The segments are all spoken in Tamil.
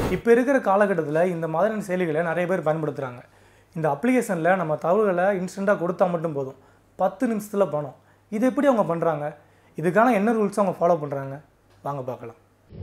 இப்போ இருக்கிற காலகட்டத்தில் இந்த மாதிரியான செயலிகளை நிறைய பேர் பயன்படுத்துகிறாங்க இந்த அப்ளிகேஷனில் நம்ம தகவல்களை இன்ஸ்டண்ட்டாக கொடுத்தா மட்டும் போதும் பத்து நிமிஷத்தில் பணம் இது எப்படி அவங்க பண்ணுறாங்க இதுக்கான என்ன ரூல்ஸ் அவங்க ஃபாலோ பண்ணுறாங்க வாங்க பார்க்கலாம்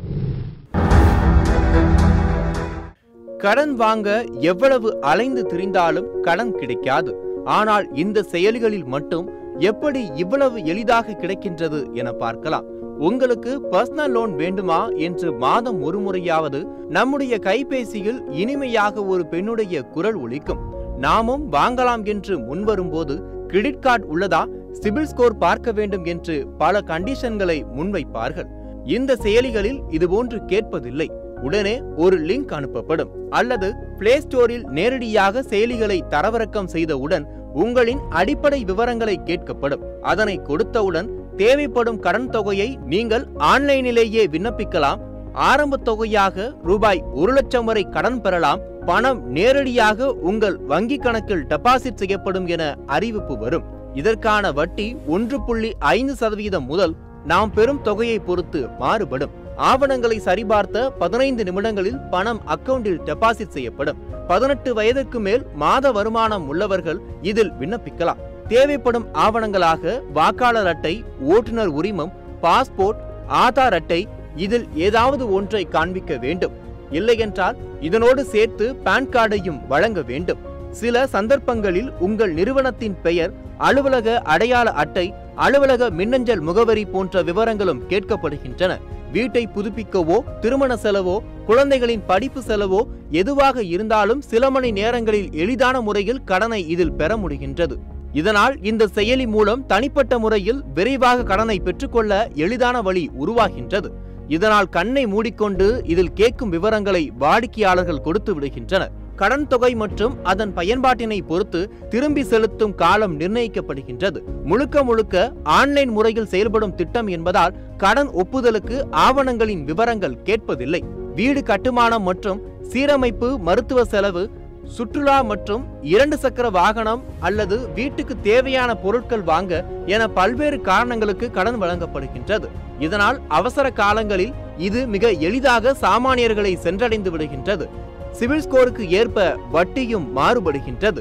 கடன் வாங்க எவ்வளவு அலைந்து திரிந்தாலும் கடன் கிடைக்காது ஆனால் இந்த செயலிகளில் மட்டும் எப்படி இவ்வளவு எளிதாக கிடைக்கின்றது என பார்க்கலாம் உங்களுக்கு பர்சனல் லோன் வேண்டுமா என்று மாதம் ஒரு முறையாவது நம்முடைய கைபேசியில் இனிமையாக ஒரு பெண்ணுடைய குரல் ஒலிக்கும் நாமும் வாங்கலாம் என்று முன்வரும்போது கிரெடிட் கார்டு உள்ளதா சிபில் ஸ்கோர் பார்க்க வேண்டும் என்று பல கண்டிஷன்களை முன்வைப்பார்கள் இந்த செயலிகளில் இதுபோன்று கேட்பதில்லை உடனே ஒரு லிங்க் அனுப்பப்படும் அல்லது பிளே ஸ்டோரில் நேரடியாக செயலிகளை தரவிறக்கம் செய்தவுடன் உங்களின் அடிப்படை விவரங்களை கேட்கப்படும் அதனை கொடுத்தவுடன் தேவைப்படும் கடன் தொகையை நீங்கள் ஆன்லைனிலேயே விண்ணப்பிக்கலாம் ஆரம்ப தொகையாக ரூபாய் ஒரு லட்சம் வரை கடன் பெறலாம் பணம் நேரடியாக உங்கள் வங்கி கணக்கில் டெபாசிட் செய்யப்படும் என அறிவிப்பு வரும் இதற்கான வட்டி ஒன்று புள்ளி ஐந்து சதவீதம் முதல் நாம் பெறும் தொகையை பொறுத்து மாறுபடும் ஆவணங்களை சரிபார்த்த பதினைந்து நிமிடங்களில் பணம் அக்கவுண்டில் டெபாசிட் செய்யப்படும் பதினெட்டு வயதுக்கு மேல் மாத வருமானம் உள்ளவர்கள் இதில் விண்ணப்பிக்கலாம் தேவைப்படும் ஆவணங்களாக வாக்காளர் அட்டை ஓட்டுநர் உரிமம் பாஸ்போர்ட் ஆதார் அட்டை இதில் ஏதாவது ஒன்றை காண்பிக்க வேண்டும் இல்லையென்றால் இதனோடு சேர்த்து பான் கார்டையும் வழங்க வேண்டும் சில சந்தர்ப்பங்களில் உங்கள் நிறுவனத்தின் பெயர் அலுவலக அடையாள அட்டை அலுவலக மின்னஞ்சல் முகவரி போன்ற விவரங்களும் கேட்கப்படுகின்றன வீட்டை புதுப்பிக்கவோ திருமண செலவோ குழந்தைகளின் படிப்பு செலவோ எதுவாக இருந்தாலும் சில மணி நேரங்களில் எளிதான முறையில் கடனை இதில் பெற முடிகின்றது இதனால் இந்த செயலி மூலம் தனிப்பட்ட முறையில் விரைவாக கடனை பெற்றுக்கொள்ள எளிதான வழி உருவாகின்றது இதனால் கண்ணை மூடிக்கொண்டு இதில் கேட்கும் விவரங்களை வாடிக்கையாளர்கள் கொடுத்து விடுகின்றனர் கடன் தொகை மற்றும் அதன் பயன்பாட்டினை பொறுத்து திரும்பி செலுத்தும் காலம் நிர்ணயிக்கப்படுகின்றது முழுக்க முழுக்க ஆன்லைன் முறையில் செயல்படும் திட்டம் என்பதால் கடன் ஒப்புதலுக்கு ஆவணங்களின் விவரங்கள் கேட்பதில்லை வீடு கட்டுமானம் மற்றும் சீரமைப்பு மருத்துவ செலவு சுற்றுலா மற்றும் இரண்டு சக்கர வாகனம் அல்லது வீட்டுக்கு தேவையான பொருட்கள் வாங்க என பல்வேறு காரணங்களுக்கு கடன் வழங்கப்படுகின்றது இதனால் அவசர காலங்களில் இது மிக எளிதாக சாமானியர்களை சென்றடைந்து விடுகின்றது சிவில் ஸ்கோருக்கு ஏற்ப வட்டியும் மாறுபடுகின்றது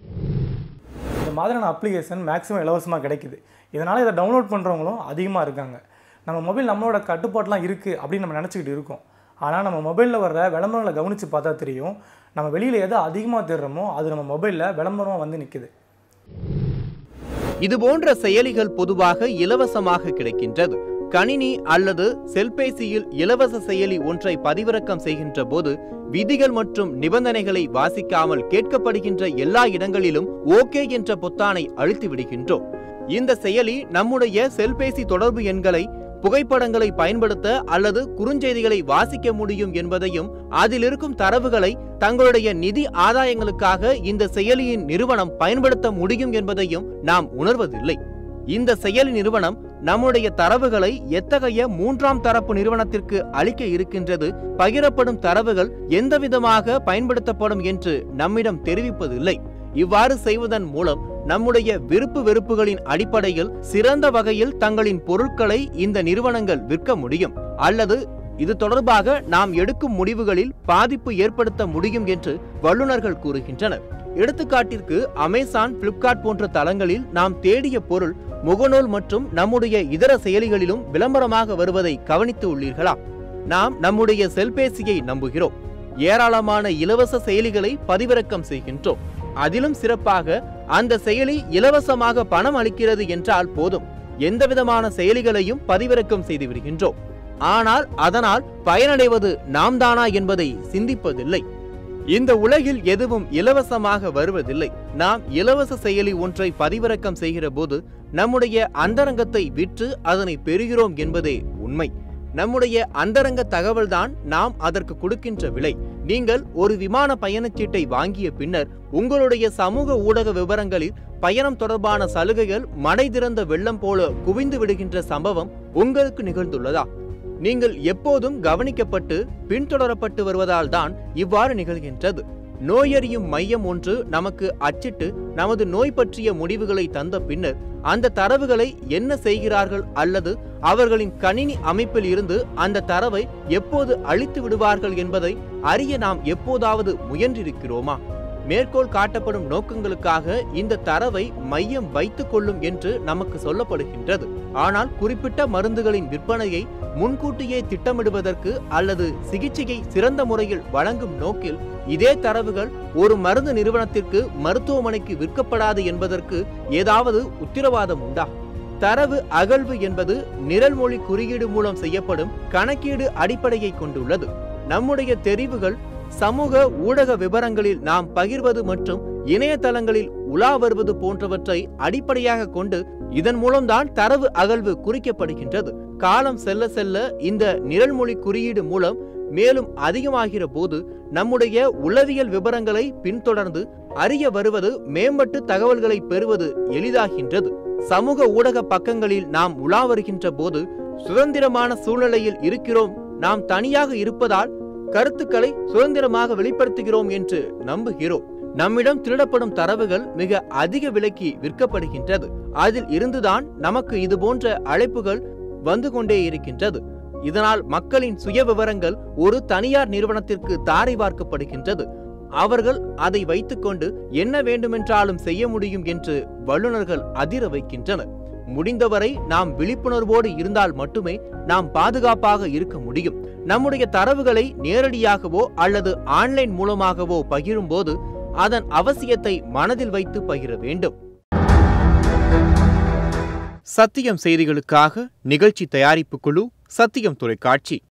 இந்த மாதிரியான அப்ளிகேஷன் மேக்ஸிமம் இலவசமாக கிடைக்குது இதனால் இதை டவுன்லோட் பண்ணுறவங்களும் அதிகமாக இருக்காங்க நம்ம மொபைல் நம்மளோட கட்டுப்பாட்டெலாம் இருக்குது அப்படின்னு நம்ம நினச்சிக்கிட்டு இருக்கோம் ஆனால் நம்ம மொபைலில் வர்ற விளம்பரங்களை கவனித்து பார்த்தா தெரியும் நம்ம வெளியில் எதை அதிகமாக தேடுறோமோ அது நம்ம மொபைலில் விளம்பரமாக வந்து நிற்குது இது போன்ற செயலிகள் பொதுவாக இலவசமாக கிடைக்கின்றது கணினி அல்லது செல்பேசியில் இலவச செயலி ஒன்றை பதிவிறக்கம் செய்கின்ற போது விதிகள் மற்றும் நிபந்தனைகளை வாசிக்காமல் கேட்கப்படுகின்ற எல்லா இடங்களிலும் ஓகே என்ற பொத்தானை அழுத்தி விடுகின்றோம் இந்த செயலி நம்முடைய செல்பேசி தொடர்பு எண்களை புகைப்படங்களை பயன்படுத்த அல்லது குறுஞ்செய்திகளை வாசிக்க முடியும் என்பதையும் அதில் இருக்கும் தரவுகளை தங்களுடைய நிதி ஆதாயங்களுக்காக இந்த செயலியின் நிறுவனம் பயன்படுத்த முடியும் என்பதையும் நாம் உணர்வதில்லை இந்த செயலி நிறுவனம் நம்முடைய தரவுகளை எத்தகைய மூன்றாம் தரப்பு நிறுவனத்திற்கு அளிக்க இருக்கின்றது பகிரப்படும் தரவுகள் எந்தவிதமாக பயன்படுத்தப்படும் என்று நம்மிடம் தெரிவிப்பதில்லை இவ்வாறு செய்வதன் மூலம் நம்முடைய விருப்பு வெறுப்புகளின் அடிப்படையில் சிறந்த வகையில் தங்களின் பொருட்களை இந்த நிறுவனங்கள் விற்க முடியும் அல்லது இது தொடர்பாக நாம் எடுக்கும் முடிவுகளில் பாதிப்பு ஏற்படுத்த முடியும் என்று வல்லுநர்கள் கூறுகின்றனர் எடுத்துக்காட்டிற்கு அமேசான் பிளிப்கார்ட் போன்ற தளங்களில் நாம் தேடிய பொருள் முகநூல் மற்றும் நம்முடைய இதர செயலிகளிலும் விளம்பரமாக வருவதை கவனித்து உள்ளீர்களா நாம் நம்முடைய செல்பேசியை நம்புகிறோம் ஏராளமான இலவச செயலிகளை பதிவிறக்கம் செய்கின்றோம் அதிலும் சிறப்பாக அந்த செயலி இலவசமாக பணம் அளிக்கிறது என்றால் போதும் எந்தவிதமான செயலிகளையும் பதிவிறக்கம் செய்து விடுகின்றோம் ஆனால் அதனால் பயனடைவது நாம் தானா என்பதை சிந்திப்பதில்லை இந்த உலகில் எதுவும் இலவசமாக வருவதில்லை நாம் இலவச செயலி ஒன்றை பதிவிறக்கம் செய்கிற போது நம்முடைய அந்தரங்கத்தை விற்று அதனை பெறுகிறோம் என்பதே உண்மை நம்முடைய அந்தரங்க தகவல்தான் நாம் அதற்கு கொடுக்கின்ற விலை நீங்கள் ஒரு விமான பயணச்சீட்டை வாங்கிய பின்னர் உங்களுடைய சமூக ஊடக விவரங்களில் பயணம் தொடர்பான சலுகைகள் மடை திறந்த வெள்ளம் போல குவிந்து விடுகின்ற சம்பவம் உங்களுக்கு நிகழ்ந்துள்ளதா நீங்கள் எப்போதும் கவனிக்கப்பட்டு பின்தொடரப்பட்டு வருவதால் தான் இவ்வாறு நிகழ்கின்றது நோயறியும் மையம் ஒன்று நமக்கு அச்சிட்டு நமது நோய் பற்றிய முடிவுகளை தந்த பின்னர் அந்த தரவுகளை என்ன செய்கிறார்கள் அல்லது அவர்களின் கணினி அமைப்பில் இருந்து அந்த தரவை எப்போது அழித்து விடுவார்கள் என்பதை அறிய நாம் எப்போதாவது முயன்றிருக்கிறோமா மேற்கோள் காட்டப்படும் நோக்கங்களுக்காக இந்த தரவை மையம் வைத்துக் கொள்ளும் என்று நமக்கு சொல்லப்படுகின்றது ஆனால் குறிப்பிட்ட மருந்துகளின் விற்பனையை முன்கூட்டியே திட்டமிடுவதற்கு அல்லது சிகிச்சையை சிறந்த முறையில் வழங்கும் நோக்கில் இதே தரவுகள் ஒரு மருந்து நிறுவனத்திற்கு மருத்துவமனைக்கு விற்கப்படாது என்பதற்கு ஏதாவது உத்தரவாதம் உண்டா தரவு அகழ்வு என்பது நிரல்மொழி குறியீடு மூலம் செய்யப்படும் கணக்கீடு அடிப்படையை கொண்டுள்ளது நம்முடைய தெரிவுகள் சமூக ஊடக விவரங்களில் நாம் பகிர்வது மற்றும் இணையதளங்களில் உலா வருவது போன்றவற்றை அடிப்படையாக கொண்டு இதன் மூலம்தான் தரவு அகழ்வு குறிக்கப்படுகின்றது காலம் செல்ல செல்ல இந்த நிரல்மொழி குறியீடு மூலம் மேலும் அதிகமாகிற போது நம்முடைய உளவியல் விவரங்களை பின்தொடர்ந்து அறிய வருவது மேம்பட்டு தகவல்களை பெறுவது எளிதாகின்றது சமூக ஊடக பக்கங்களில் நாம் உலா வருகின்ற போது சுதந்திரமான சூழ்நிலையில் இருக்கிறோம் நாம் தனியாக இருப்பதால் கருத்துக்களை சுதந்திரமாக வெளிப்படுத்துகிறோம் என்று நம்புகிறோம் நம்மிடம் திருடப்படும் தரவுகள் மிக அதிக விலைக்கு விற்கப்படுகின்றது அதில் இருந்துதான் நமக்கு இது போன்ற அழைப்புகள் வந்து கொண்டே இருக்கின்றது இதனால் மக்களின் சுய விவரங்கள் ஒரு தனியார் நிறுவனத்திற்கு தாரை வார்க்கப்படுகின்றது அவர்கள் அதை வைத்துக்கொண்டு என்ன வேண்டுமென்றாலும் செய்ய முடியும் என்று வல்லுநர்கள் அதிர வைக்கின்றனர் முடிந்தவரை நாம் விழிப்புணர்வோடு இருந்தால் மட்டுமே நாம் பாதுகாப்பாக இருக்க முடியும் நம்முடைய தரவுகளை நேரடியாகவோ அல்லது ஆன்லைன் மூலமாகவோ பகிரும்போது அதன் அவசியத்தை மனதில் வைத்து பகிர வேண்டும் சத்தியம் செய்திகளுக்காக நிகழ்ச்சி தயாரிப்பு குழு சத்தியம் தொலைக்காட்சி